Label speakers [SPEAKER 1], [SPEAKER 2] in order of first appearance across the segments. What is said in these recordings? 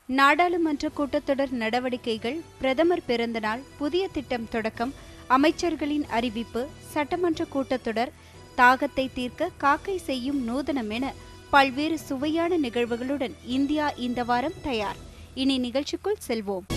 [SPEAKER 1] நாடாளுமன்ற கூட்டத்தொடர் நடவடிக்கைகள் பிரதமர் பிறந்தநாள் புதிய திட்டம் தொடக்கம் அமைச்சர்களின் அறிவிப்பு சட்டமன்ற கூட்டத்தொடர் தாகத்தை தீர்க்க காக்கை செய்யும் நூதனம் என பல்வேறு சுவையான நிகழ்வுகளுடன் இந்தியா இந்த வாரம் தயார் இனி நிகழ்ச்சிக்குள் செல்வோம்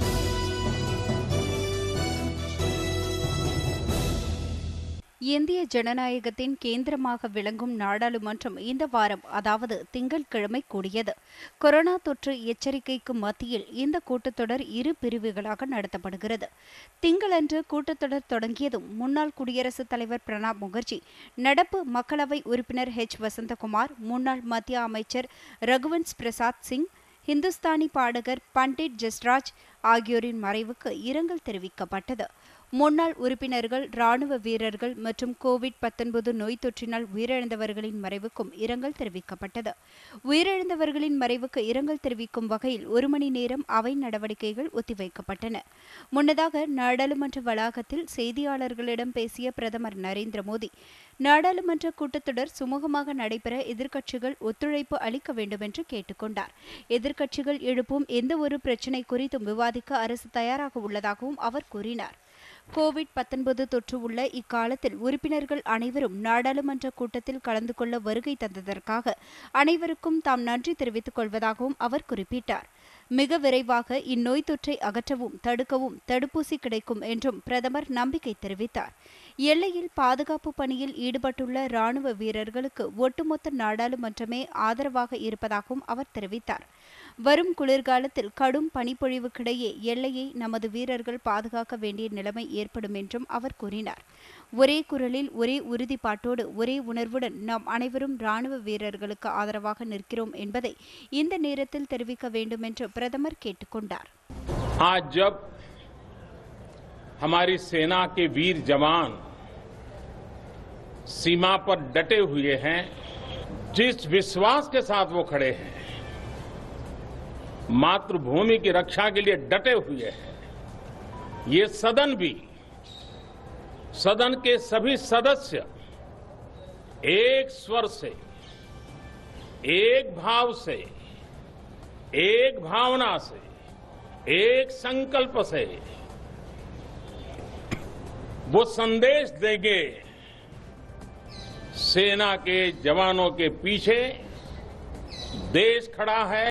[SPEAKER 1] இந்திய ஜனநாயகத்தின் கேந்திரமாக விளங்கும் நாடாளுமன்றம் இந்த வாரம் அதாவது திங்கட்கிழமை கூடியது கொரோனா தொற்று எச்சரிக்கைக்கு மத்தியில் இந்த கூட்டத்தொடர் இரு பிரிவுகளாக நடத்தப்படுகிறது திங்களன்று கூட்டத்தொடர் தொடங்கியதும் முன்னாள் குடியரசுத் தலைவர் பிரணாப் முகர்ஜி நடப்பு மக்களவை உறுப்பினர் ஹெச் வசந்தகுமார் முன்னாள் மத்திய அமைச்சர் ரகுவன்ஸ் பிரசாத் சிங் ஹிந்துஸ்தானி பாடகர் பண்டிட் ஜஸ்ராஜ் ஆகியோரின் மறைவுக்கு இரங்கல் தெரிவிக்கப்பட்டது முன்னாள் உறுப்பினர்கள் ராணுவ வீரர்கள் மற்றும் கோவிட் பத்தொன்பது நோய் தொற்றினால் உயிரிழந்தவர்களின் மறைவுக்கும் இரங்கல் தெரிவிக்கப்பட்டது உயிரிழந்தவர்களின் மறைவுக்கு இரங்கல் தெரிவிக்கும் வகையில் ஒரு மணி நேரம் அவை நடவடிக்கைகள் ஒத்திவைக்கப்பட்டன முன்னதாக நாடாளுமன்ற வளாகத்தில் செய்தியாளர்களிடம் பேசிய பிரதமர் நரேந்திர மோடி நாடாளுமன்ற கூட்டத்தொடர் சுமூகமாக நடைபெற எதிர்க்கட்சிகள் ஒத்துழைப்பு அளிக்க வேண்டும் என்று கேட்டுக்கொண்டார் எதிர்க்கட்சிகள் எழுப்பும் எந்த ஒரு பிரச்சினை குறித்தும் விவாதிக்க அரசு தயாராக உள்ளதாகவும் அவர் கூறினார் கோவிட் பத்தொன்பது தொற்று உள்ள இக்காலத்தில் உறுப்பினர்கள் அனைவரும் நாடாளுமன்ற கூட்டத்தில் கலந்து கொள்ள வருகை தந்ததற்காக அனைவருக்கும் தாம் நன்றி தெரிவித்துக் கொள்வதாகவும் அவர் குறிப்பிட்டார் மிக விரைவாக இந்நோய் தொற்றை அகற்றவும் தடுக்கவும் தடுப்பூசி கிடைக்கும் என்றும் பிரதமர் நம்பிக்கை தெரிவித்தார் எல்லையில் பாதுகாப்பு பணியில் ஈடுபட்டுள்ள ராணுவ வீரர்களுக்கு ஒட்டுமொத்த நாடாளுமன்றமே ஆதரவாக இருப்பதாகவும் அவர் தெரிவித்தார் வரும் குளிர்காலத்தில் கடும் பனிப்பொழிவுக்கிடையே எல்லையை நமது வீரர்கள் பாதுகாக்க வேண்டிய நிலைமை ஏற்படும் என்றும் அவர் கூறினார் ஒரே குரலில் ஒரே உறுதிப்பாட்டோடு ஒரே உணர்வுடன் நாம் அனைவரும் ராணுவ வீரர்களுக்கு ஆதரவாக நிற்கிறோம் என்பதை இந்த நேரத்தில் தெரிவிக்க வேண்டும் என்று பிரதமர் கேட்டுக்கொண்டார்
[SPEAKER 2] आज जब हमारी सेना के वीर जवान सीमा पर डटे हुए हैं जिस विश्वास के साथ वो खड़े हैं मातृभूमि की रक्षा के लिए डटे हुए हैं ये सदन भी सदन के सभी सदस्य एक स्वर से एक भाव से एक भावना से एक संकल्प से वो संदेश देंगे सेना के जवानों के पीछे देश खड़ा है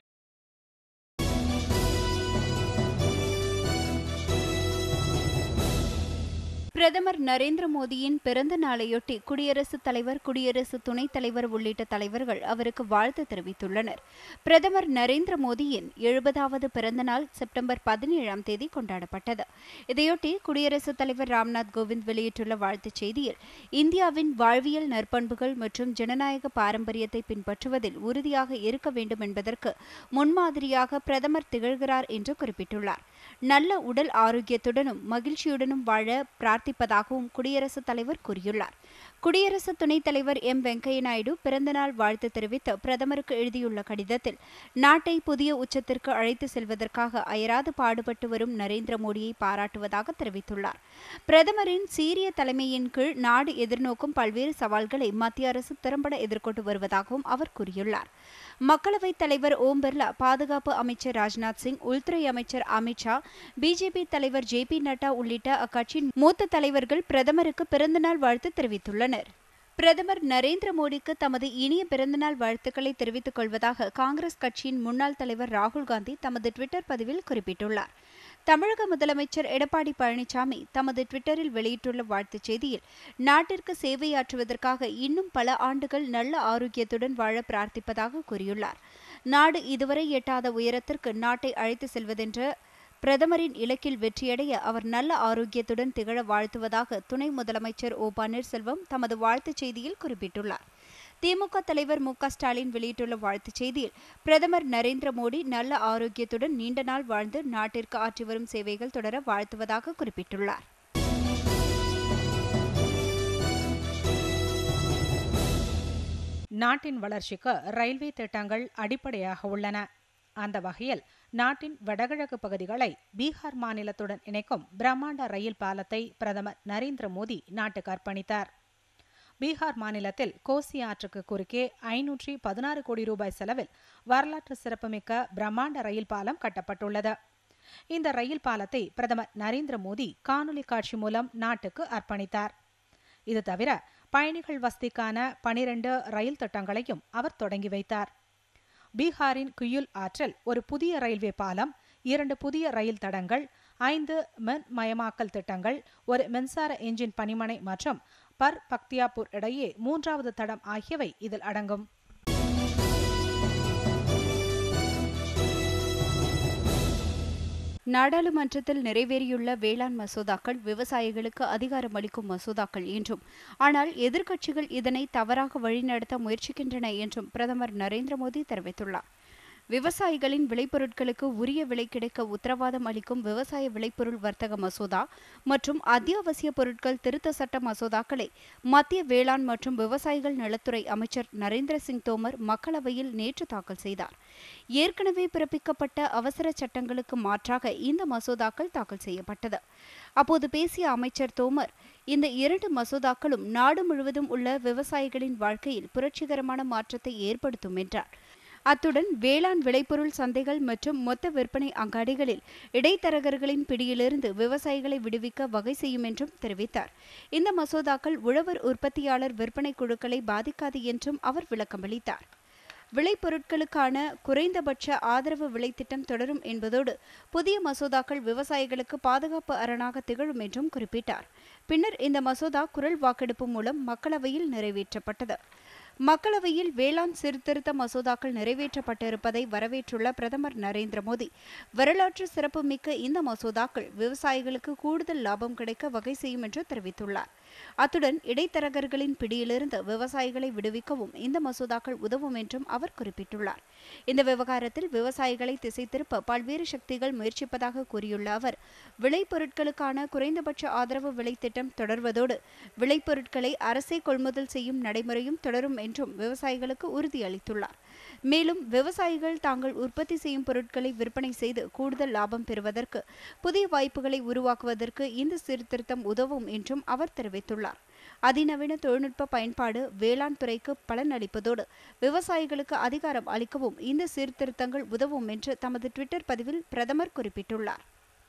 [SPEAKER 1] பிரதமர் நரேந்திர மோடியின் பிறந்த நாளையொட்டி குடியரசுத் தலைவர் குடியரசு துணைத் தலைவர் உள்ளிட்ட தலைவர்கள் அவருக்கு வாழ்த்து தெரிவித்துள்ளனர் பிரதமர் நரேந்திர மோடியின் எழுபதாவது பிறந்த நாள் செப்டம்பர் பதினேழாம் தேதி கொண்டாடப்பட்டது இதையொட்டி குடியரசுத் தலைவர் ராம்நாத் கோவிந்த் வெளியிட்டுள்ள வாழ்த்துச் செய்தியில் இந்தியாவின் வாழ்வியல் நற்பண்புகள் மற்றும் ஜனநாயக பாரம்பரியத்தை பின்பற்றுவதில் உறுதியாக இருக்க வேண்டும் என்பதற்கு முன்மாதிரியாக பிரதமர் திகழ்கிறார் என்று குறிப்பிட்டுள்ளார் நல்ல உடல் ஆரோக்கியத்துடனும் மகிழ்ச்சியுடனும் வாழ பிரார்த்திப்பதாகவும் குடியரசுத் தலைவர் கூறியுள்ளார் குடியரசு துணைத் தலைவர் எம் வெங்கையா நாயுடு பிறந்தநாள் வாழ்த்து தெரிவித்து பிரதமருக்கு எழுதியுள்ள கடிதத்தில் நாட்டை புதிய உச்சத்திற்கு அழைத்து செல்வதற்காக அயராது பாடுபட்டு வரும் நரேந்திர மோடியை பாராட்டுவதாக தெரிவித்துள்ளார் பிரதமரின் சீரிய தலைமையின் கீழ் நாடு எதிர்நோக்கும் பல்வேறு சவால்களை மத்திய அரசு திறம்பட எதிர்கொண்டு வருவதாகவும் அவர் கூறியுள்ளார் மக்களவைத் தலைவர் ஓம் பிர்லா பாதுகாப்பு அமைச்சர் ராஜ்நாத் சிங் உள்துறை அமைச்சர் அமித்ஷா பிஜேபி தலைவர் ஜே பி நட்டா உள்ளிட்ட அக்கட்சியின் மூத்த தலைவர்கள் பிரதமருக்கு பிறந்தநாள் வாழ்த்து தெரிவித்துள்ளனர் பிரதமர் நரேந்திர மோடிக்கு தமது இனிய பிறந்தநாள் வாழ்த்துக்களை தெரிவித்துக் கொள்வதாக காங்கிரஸ் கட்சியின் முன்னாள் தலைவர் ராகுல் காந்தி தமது டுவிட்டர் பதிவில் குறிப்பிட்டுள்ளார் தமிழக முதலமைச்சர் எடப்பாடி பழனிசாமி தமது டுவிட்டரில் வெளியிட்டுள்ள வாழ்த்துச் செய்தியில் நாட்டிற்கு சேவையாற்றுவதற்காக இன்னும் பல ஆண்டுகள் நல்ல ஆரோக்கியத்துடன் வாழ பிரார்த்திப்பதாக கூறியுள்ளார் நாடு இதுவரை எட்டாத உயரத்திற்கு நாட்டை அழைத்து செல்வதென்ற பிரதமரின் இலக்கில் வெற்றியடைய அவர் நல்ல ஆரோக்கியத்துடன் திகழ வாழ்த்துவதாக துணை முதலமைச்சர் ஓ பன்னீர்செல்வம் தமது வாழ்த்துச் செய்தியில் குறிப்பிட்டுள்ளார் திமுக தலைவர் மு ஸ்டாலின் வெளியிட்டுள்ள வாழ்த்துச் செய்தியில் பிரதமர் நரேந்திர மோடி நல்ல ஆரோக்கியத்துடன் நீண்ட நாள் வாழ்ந்து நாட்டிற்கு ஆற்றி வரும் சேவைகள் தொடர வாழ்த்துவதாக குறிப்பிட்டுள்ளார்
[SPEAKER 3] நாட்டின் வளர்ச்சிக்கு ரயில்வே திட்டங்கள் அடிப்படையாக உள்ளன அந்த வகையில் நாட்டின் வடகிழக்கு பகுதிகளை பீகார் மாநிலத்துடன் இணைக்கும் பிரம்மாண்ட ரயில் பாலத்தை பிரதமர் நரேந்திர மோடி நாட்டுக்கு அர்ப்பணித்தார் பீகார் மாநிலத்தில் கோசி ஆற்றுக்கு குறுக்கே ஐநூற்றி பதினாறு கோடி ரூபாய் செலவில் வரலாற்று சிறப்புமிக்க பிரம்மாண்ட ரயில் பாலம் கட்டப்பட்டுள்ளது இந்த ரயில் பாலத்தை பிரதமர் நரேந்திர மோடி காணொலி காட்சி மூலம் நாட்டுக்கு அர்ப்பணித்தார் இது தவிர பயணிகள் வசதிக்கான பனிரண்டு ரயில் திட்டங்களையும் அவர் தொடங்கி வைத்தார் பீகாரின் குயுல் ஆற்றில் ஒரு புதிய ரயில்வே பாலம் இரண்டு புதிய ரயில் தடங்கள் ஐந்து மின் மயமாக்கல் திட்டங்கள் ஒரு மின்சார என்ஜின் பணிமனை மற்றும் பர் பக்தியாப்பூர் இடையே மூன்றாவது தடம் ஆகியவை இதில் அடங்கும்
[SPEAKER 1] நாடாளுமன்றத்தில் நிறைவேறியுள்ள வேளாண் மசோதாக்கள் விவசாயிகளுக்கு அதிகாரம் அளிக்கும் மசோதாக்கள் என்றும் ஆனால் எதிர்க்கட்சிகள் இதனை தவறாக வழிநடத்த முயற்சிக்கின்றன என்றும் பிரதமர் நரேந்திர மோடி தெரிவித்துள்ளார் விவசாயிகளின் விளைபொருட்களுக்கு உரிய விலை கிடைக்க உத்தரவாதம் அளிக்கும் விவசாய விளைபொருள் வர்த்தக மசோதா மற்றும் அத்தியாவசிய பொருட்கள் திருத்த சட்ட மசோதாக்களை மத்திய வேளாண் மற்றும் விவசாயிகள் நலத்துறை அமைச்சர் நரேந்திர சிங் தோமர் மக்களவையில் நேற்று தாக்கல் செய்தார் ஏற்கனவே பிறப்பிக்கப்பட்ட அவசர சட்டங்களுக்கு மாற்றாக இந்த மசோதாக்கள் தாக்கல் செய்யப்பட்டது அப்போது பேசிய அமைச்சர் தோமர் இந்த இரண்டு மசோதாக்களும் நாடு முழுவதும் உள்ள விவசாயிகளின் வாழ்க்கையில் புரட்சிகரமான மாற்றத்தை ஏற்படுத்தும் என்றார் அத்துடன் வேளாண் விளைபொருள் சந்தைகள் மற்றும் மொத்த விற்பனை அங்காடிகளில் இடைத்தரகர்களின் பிடியிலிருந்து விவசாயிகளை விடுவிக்க வகை செய்யும் என்றும் தெரிவித்தார் இந்த மசோதாக்கள் உழவர் உற்பத்தியாளர் விற்பனை குழுக்களை பாதிக்காது என்றும் அவர் விளக்கமளித்தார் விளைபொருட்களுக்கான குறைந்தபட்ச ஆதரவு விலை திட்டம் தொடரும் என்பதோடு புதிய மசோதாக்கள் விவசாயிகளுக்கு பாதுகாப்பு அரணாக திகழும் என்றும் குறிப்பிட்டார் பின்னர் இந்த மசோதா குரல் வாக்கெடுப்பு மூலம் மக்களவையில் நிறைவேற்றப்பட்டது மக்களவையில் வேளாண் சீர்திருத்த மசோதாக்கள் நிறைவேற்றப்பட்டிருப்பதை வரவேற்றுள்ள பிரதமர் நரேந்திர மோடி வரலாற்று சிறப்புமிக்க இந்த மசோதாக்கள் விவசாயிகளுக்கு கூடுதல் லாபம் கிடைக்க வகை செய்யும் என்று தெரிவித்துள்ளார் அத்துடன் இடைத்தரகர்களின் பிடியிலிருந்து விவசாயிகளை விடுவிக்கவும் இந்த மசோதாக்கள் உதவும் என்றும் அவர் குறிப்பிட்டுள்ளார் இந்த விவகாரத்தில் விவசாயிகளை திசை திருப்ப பல்வேறு சக்திகள் முயற்சிப்பதாக கூறியுள்ள அவர் விளைபொருட்களுக்கான குறைந்தபட்ச ஆதரவு விலை திட்டம் தொடர்வதோடு விளைபொருட்களை அரசே கொள்முதல் செய்யும் நடைமுறையும் தொடரும் என்றும் விவசாயிகளுக்கு உறுதியளித்துள்ளார் மேலும் விவசாயிகள் தாங்கள் உற்பத்தி செய்யும் பொருட்களை விற்பனை செய்து கூடுதல் லாபம் பெறுவதற்கு புதிய வாய்ப்புகளை உருவாக்குவதற்கு இந்த சீர்திருத்தம் உதவும் என்றும் அவர் தெரிவித்துள்ளார் அதிநவீன தொழில்நுட்ப பயன்பாடு வேளாண் துறைக்கு பலன் அளிப்பதோடு விவசாயிகளுக்கு அதிகாரம் அளிக்கவும் இந்த சீர்திருத்தங்கள் உதவும் என்று தமது ட்விட்டர் பதிவில் பிரதமர் குறிப்பிட்டுள்ளார்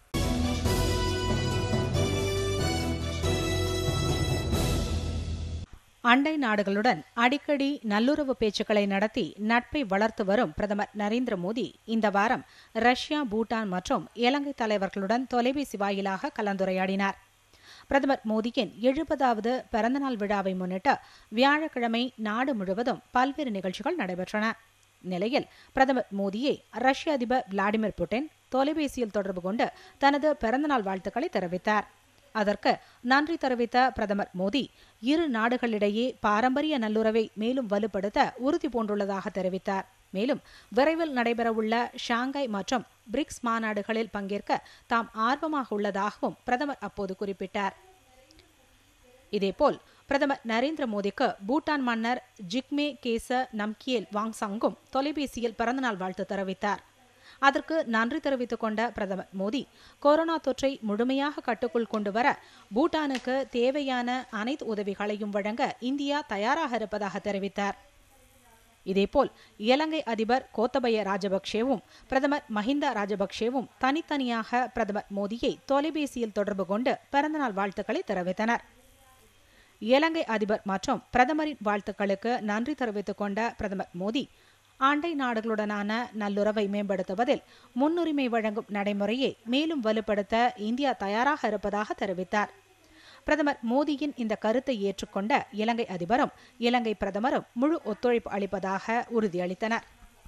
[SPEAKER 3] அண்டை நாடுகளுடன் அடிக்கடி நல்லுறவு பேச்சுக்களை நடத்தி நட்பை வளர்த்து வரும் பிரதமர் நரேந்திர மோடி இந்த வாரம் ரஷ்யா பூட்டான் மற்றும் இலங்கை தலைவர்களுடன் தொலைபேசி வாயிலாக கலந்துரையாடினார் பிரதமர் மோடியின் எழுபதாவது பிறந்தநாள் விழாவை முன்னிட்டு வியாழக்கிழமை நாடு முழுவதும் பல்வேறு நிகழ்ச்சிகள் நடைபெற்றன நிலையில் பிரதமர் மோடியை ரஷ்ய அதிபர் விளாடிமிர் புட்டின் தொலைபேசியில் தொடர்பு கொண்டு தனது பிறந்தநாள் வாழ்த்துக்களை தெரிவித்தார் அதற்கு நன்றி தெரிவித்த பிரதமர் மோடி இரு நாடுகளிடையே பாரம்பரிய நல்லுறவை மேலும் வலுப்படுத்த உறுதி பூண்டுள்ளதாக தெரிவித்தார் மேலும் விரைவில் நடைபெறவுள்ள ஷாங்காய் மற்றும் பிரிக்ஸ் மாநாடுகளில் பங்கேற்க தாம் ஆர்வமாக உள்ளதாகவும் பிரதமர் அப்போது குறிப்பிட்டார் இதேபோல் பிரதமர் நரேந்திர மோடிக்கு பூட்டான் மன்னர் ஜிக்மே கேச நம்கியேல் வாங்சாங்கும் தொலைபேசியில் பிறந்தநாள் வாழ்த்து தெரிவித்தார் அதற்கு நன்றி தெரிவித்துக் கொண்ட பிரதமர் மோடி கொரோனா தொற்றை முழுமையாக கட்டுக்குள் கொண்டு வர பூட்டானுக்கு தேவையான அனைத்து உதவிகளையும் வழங்க இந்தியா தயாராக இருப்பதாக தெரிவித்தார் இதேபோல் இலங்கை அதிபர் கோத்தபய ராஜபக்சேவும் பிரதமர் மஹிந்தா ராஜபக்சேவும் தனித்தனியாக பிரதமர் மோடியை தொலைபேசியில் தொடர்பு கொண்டு பிறந்தநாள் வாழ்த்துக்களை தெரிவித்தனர் இலங்கை அதிபர் மற்றும் பிரதமரின் வாழ்த்துக்களுக்கு நன்றி தெரிவித்துக் கொண்ட பிரதமர் மோடி அண்டை நாடுகளுடனான நல்லுறவை மேம்படுத்துவதில் முன்னுரிமை வழங்கும் நடைமுறையை மேலும் வலுப்படுத்த இந்தியா தயாராக இருப்பதாக தெரிவித்தார் பிரதமர் மோடியின் இந்த கருத்தை ஏற்றுக்கொண்ட இலங்கை அதிபரும் இலங்கை பிரதமரும் முழு ஒத்துழைப்பு அளிப்பதாக உறுதியளித்தனர்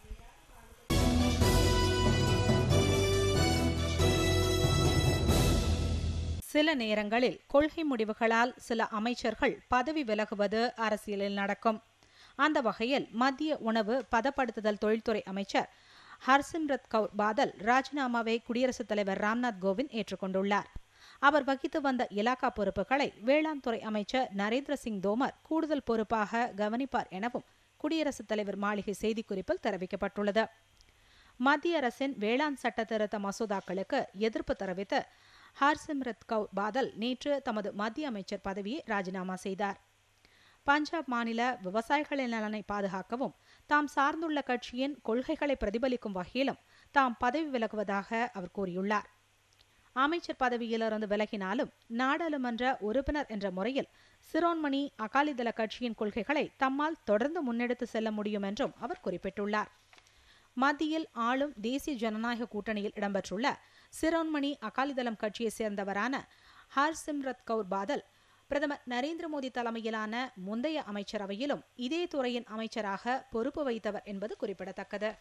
[SPEAKER 3] சில நேரங்களில் கொள்கை முடிவுகளால் சில அமைச்சர்கள் பதவி விலகுவது அரசியலில் நடக்கும் அந்த வகையில் மத்திய உணவு பதப்படுத்துதல் தொழில்துறை அமைச்சர் ஹர்சிம்ரத் கவுர் பாதல் ராஜினாமாவை குடியரசுத் தலைவர் ராம்நாத் கோவிந்த் ஏற்றுக்கொண்டுள்ளார் அவர் வகித்து வந்த இலாக்கா பொறுப்புகளை வேளாண் துறை அமைச்சர் நரேந்திர சிங் தோமர் கூடுதல் பொறுப்பாக கவனிப்பார் எனவும் குடியரசுத் தலைவர் மாளிகை செய்திக்குறிப்பில் தெரிவிக்கப்பட்டுள்ளது மத்திய அரசின் வேளாண் சட்ட திருத்த மசோதாக்களுக்கு எதிர்ப்பு தெரிவித்து ஹர்சிம்ரத் கவுர் பாதல் நேற்று தமது மத்திய அமைச்சர் பதவியை ராஜினாமா செய்தார் பஞ்சாப் மாநில விவசாயிகளின் நலனை பாதுகாக்கவும் தாம் சார்ந்துள்ள கட்சியின் கொள்கைகளை பிரதிபலிக்கும் வகையிலும் தாம் பதவி விலகுவதாக அவர் கூறியுள்ளார் அமைச்சர் பதவியிலிருந்து விலகினாலும் நாடாளுமன்ற உறுப்பினர் என்ற முறையில் சிரோன்மணி அகாலிதள கட்சியின் கொள்கைகளை தம்மால் தொடர்ந்து முன்னெடுத்து செல்ல முடியும் என்றும் அவர் குறிப்பிட்டுள்ளார் மத்தியில் ஆளும் தேசிய ஜனநாயக கூட்டணியில் இடம்பெற்றுள்ள சிரோன்மணி அகாலிதளம் கட்சியைச் சேர்ந்தவரான ஹர்சிம்ரத் கவுர் பாதல் பிரதமர் நரேந்திர மோடி தலைமையிலான முந்தைய அமைச்சரவையிலும் இதே துறையின் அமைச்சராக பொறுப்பு வைத்தவர் என்பது குறிப்பிடத்தக்கது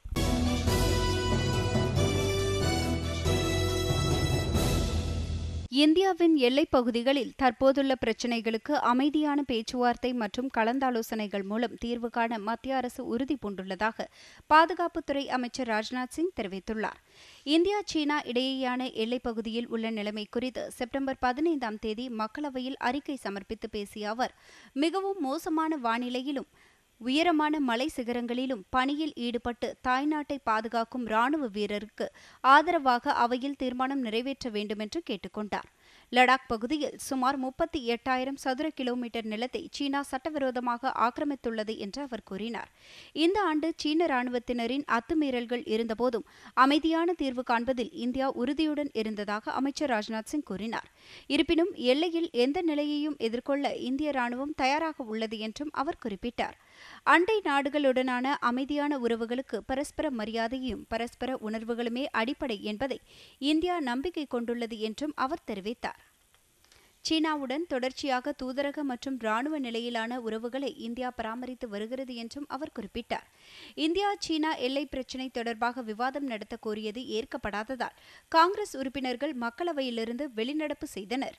[SPEAKER 1] இந்தியாவின் எல்லைப் பகுதிகளில் தற்போதுள்ள பிரச்சினைகளுக்கு அமைதியான பேச்சுவார்த்தை மற்றும் கலந்தாலோசனைகள் மூலம் தீர்வு காண மத்திய அரசு உறுதி பூண்டுள்ளதாக பாதுகாப்புத்துறை அமைச்சர் ராஜ்நாத் சிங் தெரிவித்துள்ளார் இந்தியா சீனா இடையேயான எல்லைப் பகுதியில் உள்ள நிலைமை குறித்து செப்டம்பர் பதினைந்தாம் தேதி மக்களவையில் அறிக்கை சமர்ப்பித்து பேசிய அவர் மிகவும் மோசமான வானிலையிலும் உயரமான மலை சிகரங்களிலும் பணியில் ஈடுபட்டு தாய்நாட்டை பாதுகாக்கும் ராணுவ வீரருக்கு ஆதரவாக அவையில் தீர்மானம் நிறைவேற்ற வேண்டும் என்று கேட்டுக்கொண்டார் லடாக் பகுதியில் சுமார் முப்பத்தி எட்டாயிரம் சதுர கிலோமீட்டர் நிலத்தை சீனா சட்டவிரோதமாக ஆக்கிரமித்துள்ளது என்று அவர் கூறினார் இந்த ஆண்டு சீன ராணுவத்தினரின் அத்துமீறல்கள் இருந்தபோதும் அமைதியான தீர்வு காண்பதில் இந்தியா உறுதியுடன் இருந்ததாக அமைச்சர் ராஜ்நாத் சிங் கூறினார் இருப்பினும் எல்லையில் எந்த நிலையையும் எதிர்கொள்ள இந்திய ராணுவம் தயாராக உள்ளது என்றும் அவர் குறிப்பிட்டார் அண்டை நாடுகளுடனான அமைதியான உறவுகளுக்கு பரஸ்பர மரியாதையும் பரஸ்பர உணர்வுகளுமே அடிப்படை என்பதை இந்தியா நம்பிக்கை கொண்டுள்ளது என்றும் அவர் தெரிவித்தார் சீனாவுடன் தொடர்ச்சியாக தூதரக மற்றும் ராணுவ நிலையிலான உறவுகளை இந்தியா பராமரித்து வருகிறது என்றும் அவர் குறிப்பிட்டார் இந்தியா சீனா எல்லை பிரச்சினை தொடர்பாக விவாதம் நடத்த கோரியது ஏற்கப்படாததால் காங்கிரஸ் உறுப்பினர்கள் மக்களவையிலிருந்து வெளிநடப்பு செய்தனர்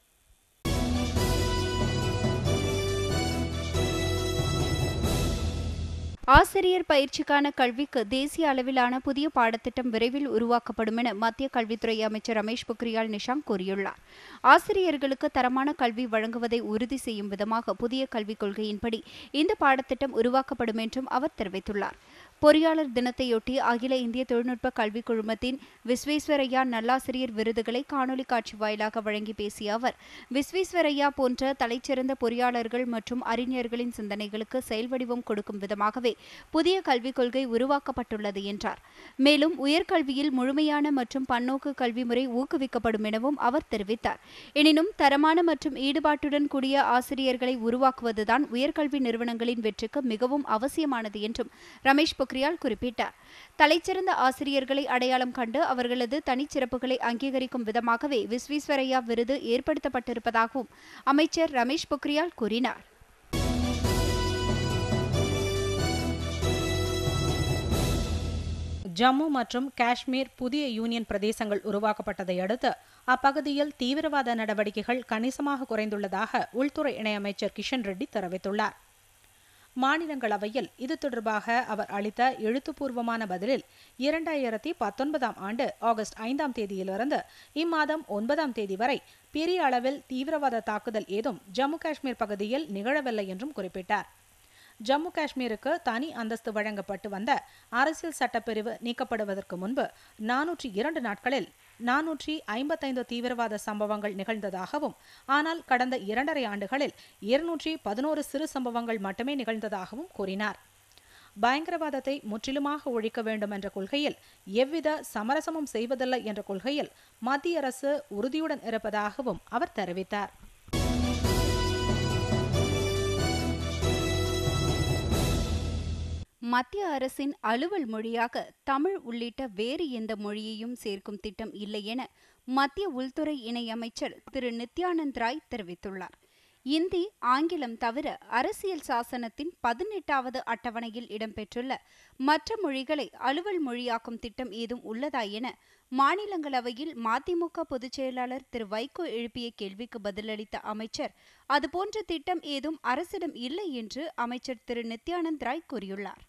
[SPEAKER 1] ஆசிரியர் பயிற்சிக்கான கல்விக்கு தேசிய அளவிலான புதிய பாடத்திட்டம் விரைவில் உருவாக்கப்படும் என மத்திய கல்வித்துறை அமைச்சர் ரமேஷ் பொக்ரியால் நிஷாங்க் கூறியுள்ளார் ஆசிரியர்களுக்கு தரமான கல்வி வழங்குவதை உறுதி செய்யும் விதமாக புதிய கல்விக் கொள்கையின்படி இந்த பாடத்திட்டம் உருவாக்கப்படும் என்றும் அவர் தெரிவித்துள்ளார் பொறியாளர் தினத்தையொட்டி அகில இந்திய தொழில்நுட்ப கல்விக் குழுமத்தின் விஸ்வேஸ்வரையா நல்லாசிரியர் விருதுகளை காணொலி காட்சி வாயிலாக வழங்கி பேசிய அவர் விஸ்வேஸ்வரையா போன்ற தலைச்சிறந்த பொறியாளர்கள் மற்றும் அறிஞர்களின் சிந்தனைகளுக்கு செயல்வடிவம் கொடுக்கும் விதமாகவே புதிய கல்விக் கொள்கை உருவாக்கப்பட்டுள்ளது என்றார் மேலும் உயர்கல்வியில் முழுமையான மற்றும் பன்னோக்கு கல்வி முறை ஊக்குவிக்கப்படும் எனவும் அவர் தெரிவித்தார் எனினும் தரமான மற்றும் ஈடுபாட்டுடன் கூடிய ஆசிரியர்களை உருவாக்குவதுதான் உயர்கல்வி நிறுவனங்களின் வெற்றிக்கு மிகவும் அவசியமானது என்றும் ரமேஷ் பொக்ரியால் குறிப்பிட்டார் தலைச்சிறந்த ஆசிரியர்களை அடையாளம் கண்டு அவர்களது தனிச்சிறப்புகளை அங்கீகரிக்கும் விதமாகவே விஸ்வேஸ்வரையா விருது ஏற்படுத்தப்பட்டிருப்பதாகவும் அமைச்சர் ரமேஷ் பொக்ரியால் கூறினார்
[SPEAKER 3] ஜம்மு மற்றும் காஷ்மீர் புதிய யூனியன் பிரதேசங்கள் உருவாக்கப்பட்டதை அடுத்து அப்பகுதியில் தீவிரவாத நடவடிக்கைகள் கணிசமாக குறைந்துள்ளதாக உள்துறை இணையமைச்சர் கிஷன் ரெட்டி தெரிவித்துள்ளார் மாநிலங்களவையில் இது தொடர்பாக அவர் அளித்த எழுத்துப்பூர்வமான பதிலில் இரண்டாயிரத்தி பத்தொன்பதாம் ஆண்டு ஆகஸ்ட் ஐந்தாம் தேதியிலிருந்து இம்மாதம் ஒன்பதாம் தேதி வரை பெரிய அளவில் தீவிரவாத தாக்குதல் ஏதும் ஜம்மு காஷ்மீர் பகுதியில் நிகழவில்லை என்றும் குறிப்பிட்டார் ஜம்மு காஷ்மீருக்கு தனி அந்தஸ்து வழங்கப்பட்டு வந்த அரசியல் சட்டப்பிரிவு நீக்கப்படுவதற்கு முன்பு நானூற்றி இரண்டு நாட்களில் நானூற்றி ஐம்பத்தைந்து தீவிரவாத சம்பவங்கள் நிகழ்ந்ததாகவும் ஆனால் கடந்த இரண்டரை ஆண்டுகளில் இருநூற்றி பதினோரு சிறு சம்பவங்கள் மட்டுமே நிகழ்ந்ததாகவும் கூறினார் பயங்கரவாதத்தை முற்றிலுமாக ஒழிக்க வேண்டும் என்ற கொள்கையில் எவ்வித சமரசமும் செய்வதில்லை என்ற கொள்கையில் மத்திய அரசு உறுதியுடன் இருப்பதாகவும் அவர் தெரிவித்தார்
[SPEAKER 1] மத்திய அரசின் அலுவல் மொழியாக தமிழ் உள்ளிட்ட வேறு எந்த மொழியையும் சேர்க்கும் திட்டம் இல்லை என மத்திய உள்துறை இணையமைச்சர் திரு நித்யானந்த் ராய் தெரிவித்துள்ளார் இந்தி ஆங்கிலம் தவிர அரசியல் சாசனத்தின் பதினெட்டாவது அட்டவணையில் இடம்பெற்றுள்ள மற்ற மொழிகளை அலுவல் மொழியாக்கும் திட்டம் ஏதும் உள்ளதா என மாநிலங்களவையில் மதிமுக பொதுச் செயலாளர் திரு வைகோ எழுப்பிய கேள்விக்கு பதிலளித்த அமைச்சர் அதுபோன்ற திட்டம் ஏதும் அரசிடம் இல்லை என்று அமைச்சர் திரு நித்யானந்த் ராய் கூறியுள்ளார்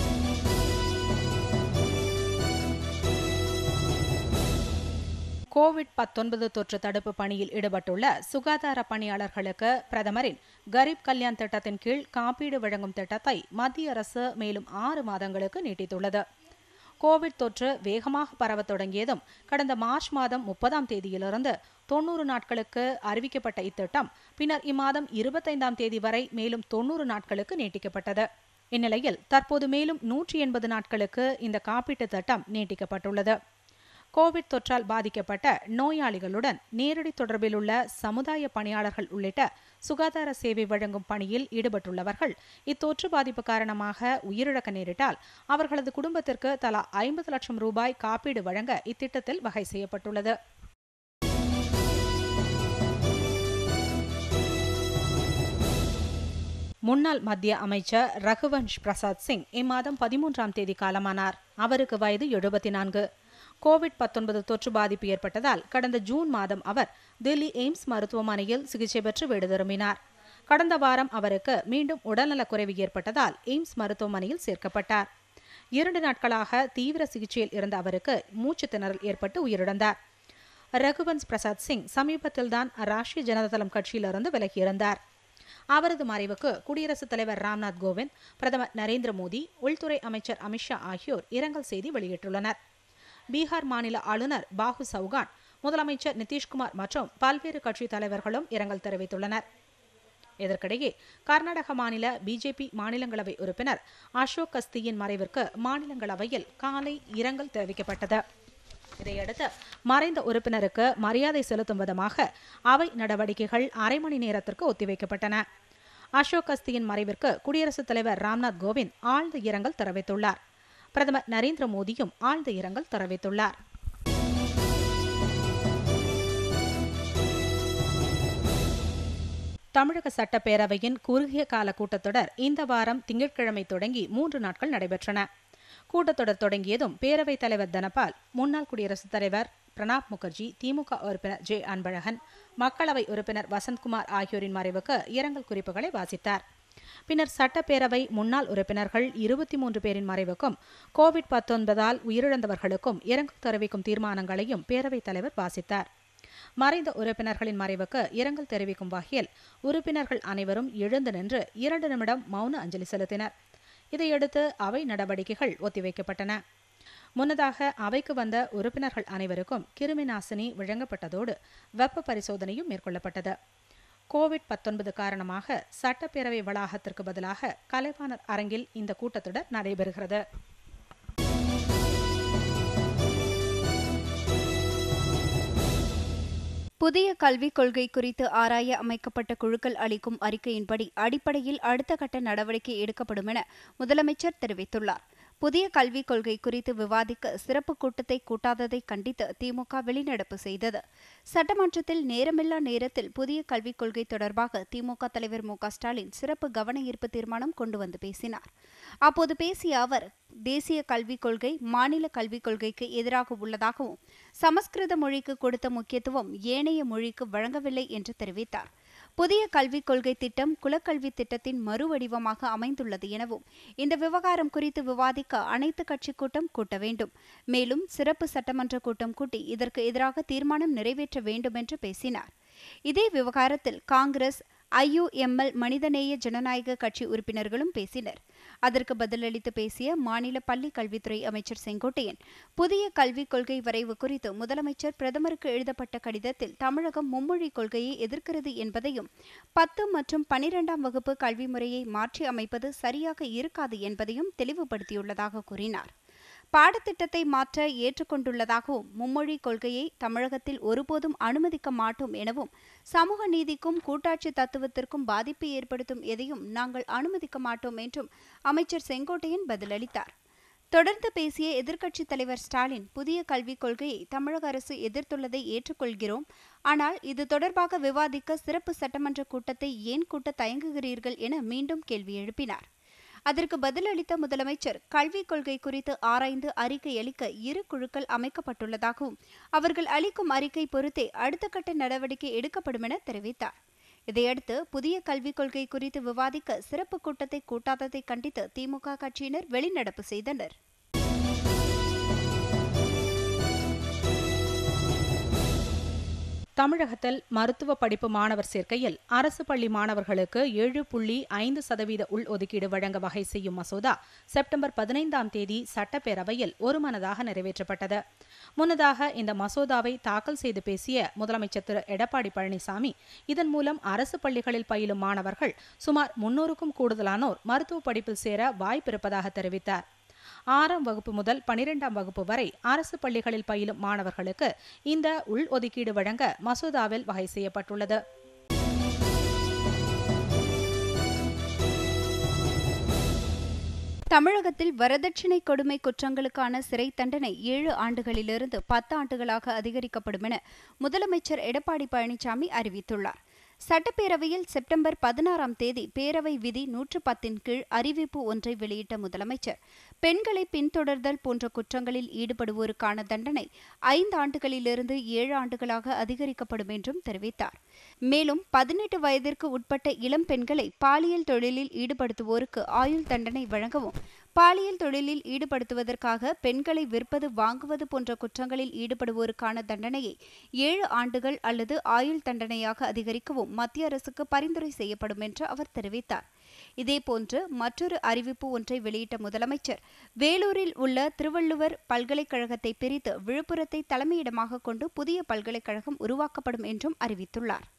[SPEAKER 3] கோவிட் பத்தொன்பது தொற்று தடுப்பு பணியில் ஈடுபட்டுள்ள சுகாதார பணியாளர்களுக்கு பிரதமரின் கரீப் கல்யாண் திட்டத்தின் கீழ் காப்பீடு வழங்கும் திட்டத்தை மத்திய அரசு மேலும் ஆறு மாதங்களுக்கு நீட்டித்துள்ளது கோவிட் தொற்று வேகமாக பரவத் தொடங்கியதும் கடந்த மார்ச் மாதம் முப்பதாம் தேதியிலிருந்து தொன்னூறு நாட்களுக்கு அறிவிக்கப்பட்ட இத்திட்டம் பின்னர் இம்மாதம் இருபத்தைந்தாம் தேதி வரை மேலும் தொன்னூறு நாட்களுக்கு நீட்டிக்கப்பட்டது இந்நிலையில் தற்போது மேலும் நூற்றி எண்பது நாட்களுக்கு இந்த காப்பீட்டுத் திட்டம் நீட்டிக்கப்பட்டுள்ளது கோவிட் தொற்றால் பாதிக்கப்பட்ட நோயாளிகளுடன் நேரடி தொடர்பில் உள்ள சமுதாய பணியாளர்கள் உள்ளிட்ட சுகாதார சேவை வழங்கும் பணியில் ஈடுபட்டுள்ளவர்கள் இத்தொற்று பாதிப்பு காரணமாக உயிரிழக்க நேரிட்டால் அவர்களது குடும்பத்திற்கு தலா ஐம்பது லட்சம் ரூபாய் காப்பீடு வழங்க இத்திட்டத்தில் வகை செய்யப்பட்டுள்ளது முன்னாள் மத்திய அமைச்சர் ரகுவன்ஷ் பிரசாத் சிங் இம்மாதம் பதிமூன்றாம் தேதி காலமானார் அவருக்கு வயது எழுபத்தி நான்கு கோவிட் பத்தொன்பது தொற்று பாதிப்பு ஏற்பட்டதால் கடந்த ஜூன் மாதம் அவர் தில்லி எய்ம்ஸ் மருத்துவமனையில் சிகிச்சை பெற்று வீடு திரும்பினார் கடந்த வாரம் அவருக்கு மீண்டும் உடல்நலக்குறைவு ஏற்பட்டதால் எய்ம்ஸ் மருத்துவமனையில் சேர்க்கப்பட்டார் இரண்டு நாட்களாக தீவிர சிகிச்சையில் இருந்த அவருக்கு மூச்சு திணறல் ஏற்பட்டு உயிரிழந்தார் ரகுவன்ஸ் பிரசாத் சிங் சமீபத்தில்தான் ராஷ்டிரிய ஜனதாதளம் கட்சியிலிருந்து விலகியிருந்தார் அவரது மறைவுக்கு குடியரசுத் தலைவர் ராம்நாத் கோவிந்த் பிரதமர் நரேந்திர மோடி உள்துறை அமைச்சர் அமித்ஷா ஆகியோர் இரங்கல் செய்தி வெளியிட்டுள்ளனர் பீகார் மாநில ஆளுநர் பாகு சவுகான் முதலமைச்சர் நிதிஷ்குமார் மற்றும் பல்வேறு கட்சித் தலைவர்களும் இரங்கல் தெரிவித்துள்ளனர் இதற்கிடையே கர்நாடக மாநில பிஜேபி மாநிலங்களவை உறுப்பினர் அசோக் கஸ்தியின் மறைவிற்கு மாநிலங்களவையில் காலை இரங்கல் தெரிவிக்கப்பட்டது இதையடுத்து மறைந்த உறுப்பினருக்கு மரியாதை செலுத்தும் விதமாக அவை நடவடிக்கைகள் அரை மணி நேரத்திற்கு ஒத்திவைக்கப்பட்டன அசோக் கஸ்தியின் மறைவிற்கு குடியரசுத் தலைவர் ராம்நாத் கோவிந்த் ஆழ்ந்த இரங்கல் தெரிவித்துள்ளார் பிரதமர் நரேந்திர மோடியும் ஆழ்ந்த இரங்கல் தெரிவித்துள்ளார் தமிழக சட்டப்பேரவையின் குறுகிய கால கூட்டத்தொடர் இந்த வாரம் திங்கட்கிழமை தொடங்கி மூன்று நாட்கள் நடைபெற்றன கூட்டத்தொடர் தொடங்கியதும் பேரவைத் தலைவர் தனபால் முன்னாள் குடியரசுத் தலைவர் பிரணாப் முகர்ஜி திமுக உறுப்பினர் ஜே அன்பழகன் மக்களவை உறுப்பினர் வசந்த்குமார் ஆகியோரின் மறைவுக்கு இரங்கல் குறிப்புகளை வாசித்தார் பின்னர் சட்டப்பேரவை முன்னாள் உறுப்பினர்கள் இருபத்தி மூன்று பேரின் மறைவுக்கும் கோவிட் பத்தொன்பதால் உயிரிழந்தவர்களுக்கும் இரங்கல் தெரிவிக்கும் தீர்மானங்களையும் பேரவைத் தலைவர் வாசித்தார் மறைந்த உறுப்பினர்களின் மறைவுக்கு இரங்கல் தெரிவிக்கும் வகையில் உறுப்பினர்கள் அனைவரும் எழுந்து நின்று இரண்டு நிமிடம் மௌன அஞ்சலி செலுத்தினர் இதையடுத்து அவை நடவடிக்கைகள் ஒத்திவைக்கப்பட்டன முன்னதாக அவைக்கு வந்த உறுப்பினர்கள் அனைவருக்கும் கிருமி நாசினி வழங்கப்பட்டதோடு வெப்ப பரிசோதனையும் மேற்கொள்ளப்பட்டது கோவிட் பத்தொன்பது காரணமாக சட்டப்பேரவை வளாகத்திற்கு பதிலாக கலைவாணர் அரங்கில் இந்த கூட்டத்தொடர் நடைபெறுகிறது
[SPEAKER 1] புதிய கல்விக் கொள்கை குறித்து ஆராய அமைக்கப்பட்ட குழுக்கள் அளிக்கும் அறிக்கையின்படி அடிப்படையில் அடுத்த கட்ட நடவடிக்கை எடுக்கப்படும் என முதலமைச்சர் தெரிவித்துள்ளார் புதிய கல்விக் கொள்கை குறித்து விவாதிக்க சிறப்பு கூட்டத்தை கூட்டாததை கண்டித்து திமுக வெளிநடப்பு செய்தது சட்டமன்றத்தில் நேரமில்லா நேரத்தில் புதிய கல்விக் கொள்கை தொடர்பாக திமுக தலைவர் மு ஸ்டாலின் சிறப்பு கவன ஈர்ப்பு தீர்மானம் கொண்டு வந்து பேசினார் அப்போது பேசிய அவர் தேசிய கல்விக் கொள்கை மாநில கல்விக் கொள்கைக்கு எதிராக உள்ளதாகவும் சமஸ்கிருத மொழிக்கு கொடுத்த முக்கியத்துவம் ஏனைய மொழிக்கு வழங்கவில்லை என்று தெரிவித்தார் புதிய கல்விக் கொள்கை திட்டம் குலக்கல்வி திட்டத்தின் மறுவடிவமாக அமைந்துள்ளது எனவும் இந்த விவகாரம் குறித்து விவாதிக்க அனைத்து கட்சி கூட்டம் கூட்ட வேண்டும் மேலும் சிறப்பு சட்டமன்ற கூட்டம் கூட்டி இதற்கு எதிராக தீர்மானம் நிறைவேற்ற வேண்டும் என்று பேசினார் இதே விவகாரத்தில் காங்கிரஸ் ஐயுஎம்எல் மனிதநேய ஜனநாயக கட்சி உறுப்பினர்களும் பேசினர் அதற்கு பதிலளித்து பேசிய மாநில பள்ளி கல்வித்துறை அமைச்சர் செங்கோட்டையன் புதிய கல்விக் கொள்கை வரைவு குறித்து முதலமைச்சர் பிரதமருக்கு எழுதப்பட்ட கடிதத்தில் தமிழகம் மும்மொழி கொள்கையை எதிர்க்கிறது என்பதையும் பத்து மற்றும் பனிரெண்டாம் வகுப்பு கல்வி முறையை மாற்றி அமைப்பது சரியாக இருக்காது என்பதையும் தெளிவுபடுத்தியுள்ளதாக கூறினார் பாடத்திட்டத்தை மாற்ற ஏற்றுக்கொண்டுள்ளதாகவும் மும்மொழி கொள்கையை தமிழகத்தில் ஒருபோதும் அனுமதிக்க மாட்டோம் எனவும் சமூக நீதிக்கும் கூட்டாட்சி தத்துவத்திற்கும் பாதிப்பு ஏற்படுத்தும் எதையும் நாங்கள் அனுமதிக்க மாட்டோம் என்றும் அமைச்சர் செங்கோட்டையன் பதிலளித்தார் தொடர்ந்து பேசிய எதிர்க்கட்சித் தலைவர் ஸ்டாலின் புதிய கல்விக் கொள்கையை தமிழக அரசு எதிர்த்துள்ளதை ஏற்றுக்கொள்கிறோம் ஆனால் இது தொடர்பாக விவாதிக்க சிறப்பு சட்டமன்ற கூட்டத்தை ஏன் கூட்ட தயங்குகிறீர்கள் என மீண்டும் கேள்வி எழுப்பினார் அதற்கு பதிலளித்த முதலமைச்சர் கல்விக் கொள்கை குறித்து ஆராய்ந்து அறிக்கை அளிக்க இரு குழுக்கள் அமைக்கப்பட்டுள்ளதாகவும் அவர்கள் அளிக்கும் அறிக்கை பொறுத்தே அடுத்த கட்ட நடவடிக்கை எடுக்கப்படும் என தெரிவித்தார் இதையடுத்து புதிய கல்விக் கொள்கை குறித்து விவாதிக்க சிறப்பு கூட்டத்தை கூட்டாததை கண்டித்து திமுக கட்சியினர் வெளிநடப்பு செய்தனர்
[SPEAKER 3] தமிழகத்தில் மருத்துவ படிப்பு மாணவர் சேர்க்கையில் அரசு பள்ளி மாணவர்களுக்கு ஏழு புள்ளி ஐந்து சதவீத உள்ஒதுக்கீடு வழங்க வகை செய்யும் மசோதா செப்டம்பர் பதினைந்தாம் தேதி சட்டப்பேரவையில் ஒருமனதாக நிறைவேற்றப்பட்டது முன்னதாக இந்த மசோதாவை தாக்கல் செய்து பேசிய முதலமைச்சர் திரு எடப்பாடி பழனிசாமி இதன் மூலம் அரசு பள்ளிகளில் பயிலும் மாணவர்கள் சுமார் முன்னூறுக்கும் கூடுதலானோர் மருத்துவ படிப்பில் சேர வாய்ப்பிருப்பதாக தெரிவித்தார் ஆறாம் வகுப்பு முதல் பனிரெண்டாம் வகுப்பு வரை அரசு பள்ளிகளில் பயிலும் மாணவர்களுக்கு இந்த உள்ஒதுக்கீடு வழங்க மசோதாவில் வகை செய்யப்பட்டுள்ளது
[SPEAKER 1] தமிழகத்தில் வரதட்சணை கொடுமை குற்றங்களுக்கான சிறை தண்டனை ஏழு ஆண்டுகளிலிருந்து பத்து ஆண்டுகளாக அதிகரிக்கப்படும் என முதலமைச்சர் எடப்பாடி பழனிசாமி அறிவித்துள்ளார் சட்டப்பேரவையில் செப்டம்பர் பதினாறாம் தேதி பேரவை விதி நூற்று பத்தின் கீழ் அறிவிப்பு ஒன்றை வெளியிட்ட முதலமைச்சர் பெண்களை பின்தொடர்தல் போன்ற குற்றங்களில் ஈடுபடுவோருக்கான தண்டனை ஐந்து ஆண்டுகளிலிருந்து ஏழு ஆண்டுகளாக அதிகரிக்கப்படும் என்றும் தெரிவித்தார் மேலும் பதினெட்டு வயதிற்கு உட்பட்ட இளம் பெண்களை பாலியல் தொழிலில் ஈடுபடுத்துவோருக்கு ஆயுள் தண்டனை வழங்கவும் பாலியல் தொழிலில் ஈடுபடுத்துவதற்காக பெண்களை விற்பது வாங்குவது போன்ற குற்றங்களில் ஈடுபடுவோருக்கான தண்டனையை ஏழு ஆண்டுகள் அல்லது ஆயுள் தண்டனையாக அதிகரிக்கவும் மத்திய அரசுக்கு பரிந்துரை செய்யப்படும் என்று அவர் தெரிவித்தார் இதேபோன்று மற்றொரு அறிவிப்பு ஒன்றை வெளியிட்ட முதலமைச்சர் வேலூரில் உள்ள திருவள்ளுவர் பல்கலைக்கழகத்தை பிரித்து விழுப்புரத்தை தலைமையிடமாக கொண்டு புதிய பல்கலைக்கழகம் உருவாக்கப்படும் என்றும் அறிவித்துள்ளார்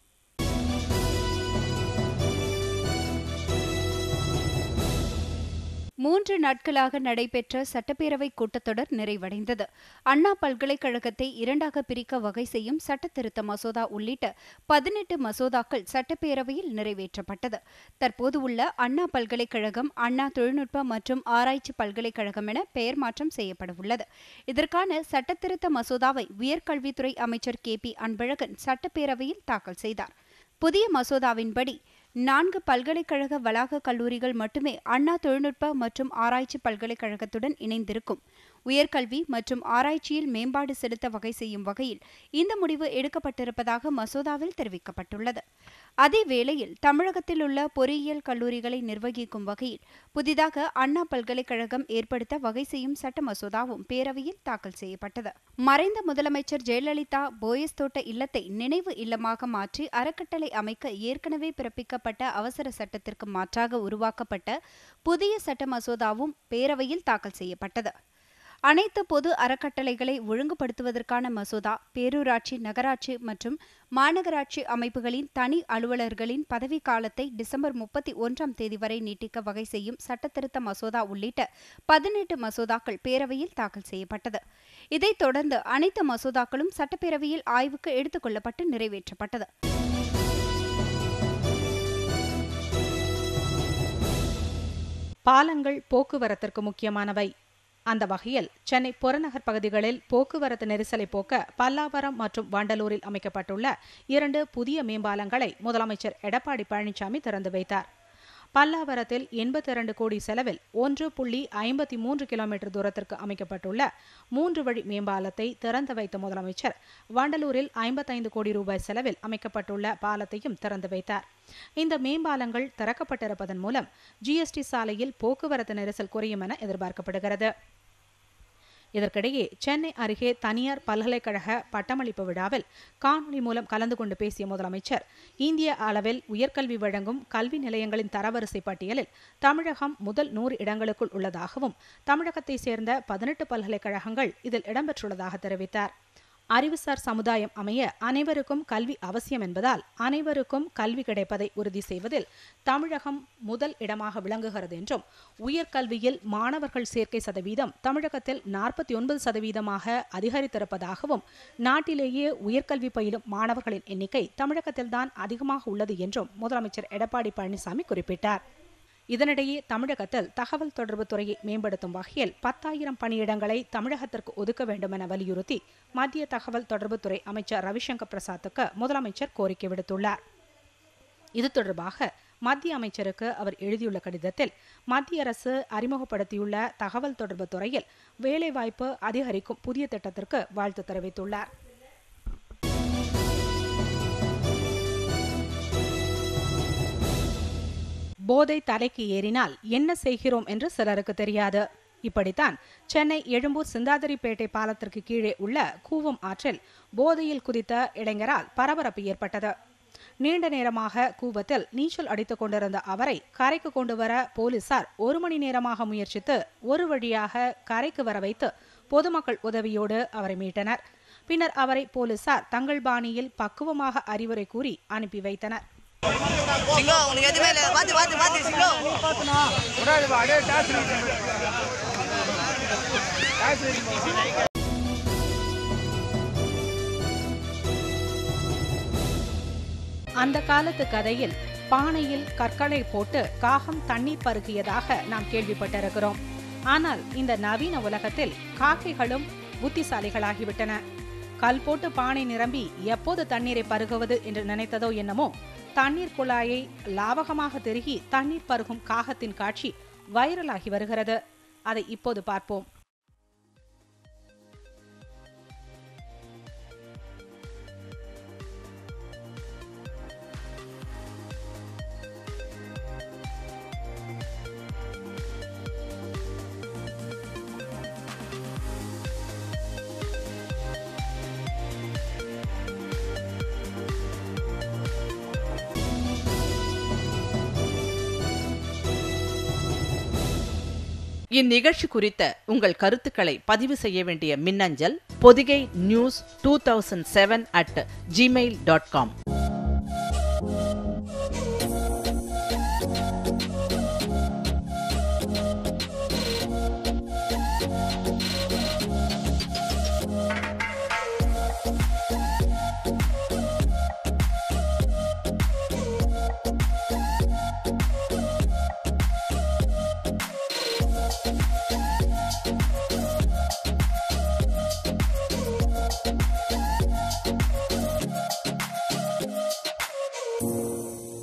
[SPEAKER 1] மூன்று நாட்களாக நடைபெற்ற சட்டப்பேரவை கூட்டத்தொடர் நிறைவடைந்தது அண்ணா பல்கலைக்கழகத்தை இரண்டாக பிரிக்க வகை செய்யும் சட்ட திருத்த மசோதா உள்ளிட்ட பதினெட்டு மசோதாக்கள் சட்டப்பேரவையில் நிறைவேற்றப்பட்டது தற்போது உள்ள அண்ணா பல்கலைக்கழகம் அண்ணா தொழில்நுட்ப மற்றும் ஆராய்ச்சி பல்கலைக்கழகம் என பெயர் மாற்றம் செய்யப்படவுள்ளது இதற்கான சட்டத்திருத்த மசோதாவை உயர்கல்வித்துறை அமைச்சர் கே பி அன்பழகன் சட்டப்பேரவையில் தாக்கல் செய்தார் புதிய மசோதாவின்படி நான்கு பல்கலைக்கழக வளாக கல்லூரிகள் மட்டுமே அண்ணா தொழில்நுட்ப மற்றும் ஆராய்ச்சி பல்கலைக்கழகத்துடன் இணைந்திருக்கும் உயர்கல்வி மற்றும் ஆராய்ச்சியில் மேம்பாடு செலுத்த வகை செய்யும் வகையில் இந்த முடிவு எடுக்கப்பட்டிருப்பதாக மசோதாவில் தெரிவிக்கப்பட்டுள்ளது அதே வேளையில் தமிழகத்தில் உள்ள பொறியியல் கல்லூரிகளை நிர்வகிக்கும் வகையில் புதிதாக அண்ணா பல்கலைக்கழகம் ஏற்படுத்த வகை செய்யும் சட்ட மசோதாவும் பேரவையில் தாக்கல் செய்யப்பட்டது மறைந்த முதலமைச்சர் ஜெயலலிதா போயஸ் தோட்ட இல்லத்தை நினைவு இல்லமாக மாற்றி அறக்கட்டளை அமைக்க ஏற்கனவே பிறப்பிக்கப்பட்ட அவசர சட்டத்திற்கு மாற்றாக உருவாக்கப்பட்ட புதிய சட்ட மசோதாவும் பேரவையில் தாக்கல் செய்யப்பட்டது அனைத்து பொது அறக்கட்டளைகளை ஒழுங்குபடுத்துவதற்கான மசோதா பேரூராட்சி நகராட்சி மற்றும் மாநகராட்சி அமைப்புகளின் தனி அலுவலர்களின் பதவிக்காலத்தை டிசம்பர் முப்பத்தி ஒன்றாம் தேதி வரை நீட்டிக்க வகை செய்யும் சட்டத்திருத்த மசோதா உள்ளிட்ட பதினெட்டு மசோதாக்கள் பேரவையில் தாக்கல் செய்யப்பட்டது இதைத் தொடர்ந்து அனைத்து மசோதாக்களும் சட்டப்பேரவையில் ஆய்வுக்கு எடுத்துக் கொள்ளப்பட்டு நிறைவேற்றப்பட்டது
[SPEAKER 3] பாலங்கள் போக்குவரத்திற்கு முக்கியமானவை அந்த வகையில் சென்னை புறநகர் பகுதிகளில் போக்குவரத்து நெரிசலை போக்க பல்லாவரம் மற்றும் வண்டலூரில் அமைக்கப்பட்டுள்ள இரண்டு புதிய மேம்பாலங்களை முதலமைச்சர் எடப்பாடி பழனிசாமி திறந்து வைத்தார் பல்லாவரத்தில் எண்பத்தி இரண்டு கோடி செலவில் ஒன்று புள்ளி ஐம்பத்தி மூன்று கிலோமீட்டர் தூரத்திற்கு அமைக்கப்பட்டுள்ள மூன்று வழி மேம்பாலத்தை திறந்து வைத்த முதலமைச்சர் வண்டலூரில் ஐம்பத்தைந்து கோடி ரூபாய் செலவில் அமைக்கப்பட்டுள்ள பாலத்தையும் திறந்து வைத்தார் இந்த மேம்பாலங்கள் திறக்கப்பட்டிருப்பதன் மூலம் ஜிஎஸ்டி சாலையில் போக்குவரத்து நெரிசல் குறையும் என எதிர்பார்க்கப்படுகிறது இதற்கிடையே சென்னை அருகே தனியார் பல்கலைக்கழக பட்டமளிப்பு விழாவில் காணொலி மூலம் கலந்து கொண்டு பேசிய முதலமைச்சர் இந்திய அளவில் உயர்கல்வி வழங்கும் கல்வி நிலையங்களின் தரவரிசை பட்டியலில் தமிழகம் முதல் நூறு இடங்களுக்குள் உள்ளதாகவும் தமிழகத்தை சேர்ந்த பதினெட்டு பல்கலைக்கழகங்கள் இதில் இடம்பெற்றுள்ளதாக தெரிவித்தார் அறிவுசார் சமுதாயம் அமைய அனைவருக்கும் கல்வி அவசியம் என்பதால் அனைவருக்கும் கல்வி கிடைப்பதை உறுதி செய்வதில் தமிழகம் முதல் இடமாக விளங்குகிறது என்றும் உயர்கல்வியில் மாணவர்கள் சேர்க்கை சதவீதம் தமிழகத்தில் நாற்பத்தி ஒன்பது சதவீதமாக அதிகரித்திருப்பதாகவும் நாட்டிலேயே உயர்கல்வி பயிலும் மாணவர்களின் எண்ணிக்கை தமிழகத்தில்தான் அதிகமாக உள்ளது என்றும் முதலமைச்சர் எடப்பாடி பழனிசாமி குறிப்பிட்டார் இதனிடையே தமிழகத்தில் தகவல் தொடர்பு துறையை மேம்படுத்தும் வகையில் பத்தாயிரம் பணியிடங்களை தமிழகத்திற்கு ஒதுக்க வேண்டும் என வலியுறுத்தி மத்திய தகவல் தொடர்புத்துறை அமைச்சர் ரவிசங்கர் பிரசாத்துக்கு முதலமைச்சர் கோரிக்கை விடுத்துள்ளார் இது தொடர்பாக மத்திய அமைச்சருக்கு அவர் எழுதியுள்ள கடிதத்தில் மத்திய அரசு அறிமுகப்படுத்தியுள்ள தகவல் தொடர்பு துறையில் வேலைவாய்ப்பு அதிகரிக்கும் புதிய திட்டத்திற்கு வாழ்த்து தெரிவித்துள்ளார் போதை தலைக்கு ஏறினால் என்ன செய்கிறோம் என்று சிலருக்கு தெரியாது இப்படித்தான் சென்னை எழும்பூர் சிந்தாதிரிப்பேட்டை பாலத்திற்கு கீழே உள்ள கூவம் ஆற்றில் போதையில் குதித்த இளைஞரால் பரபரப்பு ஏற்பட்டது நீண்ட நேரமாக கூவத்தில் நீச்சல் அடித்துக் கொண்டிருந்த அவரை கரைக்கு கொண்டு வர போலீசார் ஒரு மணி நேரமாக முயற்சித்து ஒரு வழியாக கரைக்கு வர வைத்து பொதுமக்கள் உதவியோடு அவரை மீட்டனர் பின்னர் அவரை போலீசார் தங்கள் பாணியில் பக்குவமாக அறிவுரை கூறி அனுப்பி வைத்தனர்
[SPEAKER 4] சிங்கம் உனக்கு எதுவுமே இல்லை மாத்தி மாத்தி மாத்தி சிங்கம்
[SPEAKER 3] அந்த காலத்து கதையில் பானையில் கற்களை போட்டு காகம் தண்ணீர் பருகியதாக நாம் கேள்விப்பட்டிருக்கிறோம் ஆனால் இந்த நவீன உலகத்தில் காக்கைகளும் புத்திசாலிகளாகிவிட்டன கல் போட்டு பானை நிரம்பி எப்போது தண்ணீரை பருகுவது என்று நினைத்ததோ என்னமோ தண்ணீர் குழாயை லாவகமாக திருகி தண்ணீர் பருகும் காகத்தின் காட்சி வைரலாகி வருகிறது அதை இப்போது பார்ப்போம்
[SPEAKER 5] இந்நிகழ்ச்சி குறித்த உங்கள் கருத்துக்களை பதிவு செய்ய வேண்டிய மின்னஞ்சல் Pothigai news two thousand seven at Gmail dot com